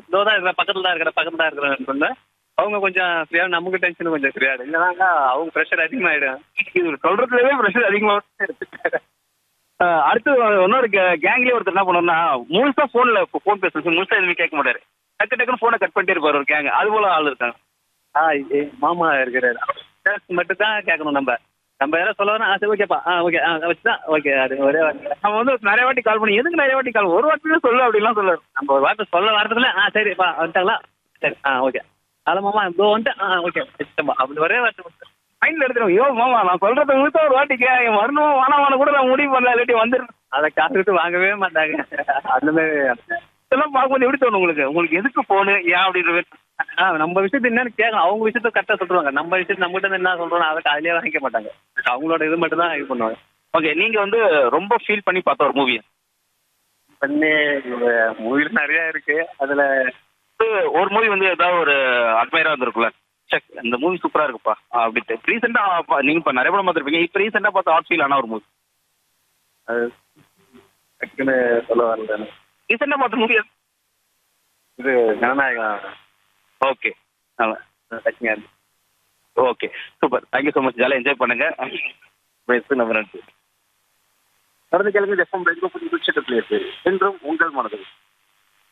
இதோ தான் இருக்கிற பக்கத்துல தான் இருக்கிற பக்கத்துல தான் இருக்கிறேன்னு சொன்னா அவங்க கொஞ்சம் ஃப்ரீயா நமக்கு டென்ஷன் கொஞ்சம் ஃப்ரீயா இல்லைனாக்கா அவங்க ப்ரெஷர் அதிகமாயிடும் இது சொல்றதுலயே ப்ரெஷர் அதிகமா இருக்கு அஹ் அடுத்து இன்னொரு கேங்லயே ஒருத்தர் என்ன பண்ணோம்னா முழுசா போன்ல போன் பேசுறது முழுசா எதுவுமே கேட்க மாட்டாரு டக்கு டக்குன்னு போனை கட் பண்ணிட்டே இருப்பாரு ஒரு கேங் அது போல ஆள் இருக்காங்க ஆ இது மாமா இருக்கிறாரு மட்டும் தான் கேட்கணும் நம்ம நம்ம யாராவது சொல்ல வரா ஆ சரி ஓகேப்பா ஆ ஓகே ஆ வச்சுதான் ஓகே அது ஒரே வார்த்தை நம்ம வந்து நிறைய வாட்டி கால் பண்ணி எதுக்கு நிறைய வாட்டி கால் ஒரு வாட்டிலே சொல்லு அப்படிலாம் சொல்லுவாரு நம்ம ஒரு வார்த்தை சொல்ல வரதுக்குள்ள ஆ சரிப்பா வந்துட்டாங்களா சரி ஆ ஓகே அதான் மாமா இதோ வந்துட்டு ஆ ஓகே வச்சுட்டேன்ப்பா அப்படி ஒரே வார்த்தை மட்டும். மைண்ட்ல எடுத்துரும் ஐயோ மாமா நான் சொல்றத முழுசா ஒரு வாட்டி கே வரணும் வேணாமான்னு கூட நான் முடிவு பண்ணல இல்லாட்டி வந்துடுறேன் அதை காசு விட்டு வாங்கவே மாட்டாங்க அந்த மாதிரி இதெல்லாம் பார்க்கும்போது எப்படி தோணும் உங்களுக்கு உங்களுக்கு எதுக்கு போனு ஏன் அப்படின்ற ஆ நம்ம விஷயத்த என்னன்னு கேட்கணும் அவங்க விஷயத்த கரெக்டாக சொல்லுவாங்க நம்ம விஷயத்த நம்ம கிட்ட என்ன சொல்றோம் அதை காலையிலே வாங்கிக்க மாட்டாங்க அவங்களோட இது மட்டும் தான் இது பண்ணுவாங்க ஓகே நீங்க வந்து ரொம்ப ஃபீல் பண்ணி பார்த்த ஒரு மூவி பண்ணி மூவில நிறைய இருக்கு அதுல ஒரு மூவி வந்து ஏதாவது ஒரு அட்மைரா இருந்திருக்குல்ல செக் இந்த மூவி சூப்பரா இருக்குப்பா அப்படின்ட்டு ரீசெண்டா நீங்க இப்ப நிறைய படம் பார்த்துருப்பீங்க இப்ப ரீசெண்டா பார்த்து ஹாட் ஃபீல் ஆன ஒரு மூவி அது டக்குன்னு சொல்ல வரல எனக்கு. ரீசெண்டா பார்த்த மூவி இது ஜனநாயகம் ஓகே டக்குங்க இருக்கு okay super thank you so much ஜாலியாக என்ஜாய் பண்ணுங்க பேசு நம்ம நன்றி தொடர்ந்து கேளுங்க எஃப்எம் ரெண்டு புள்ளி பிடிச்சிட்டு பிளேஸ் என்றும் உங்கள் மனதில்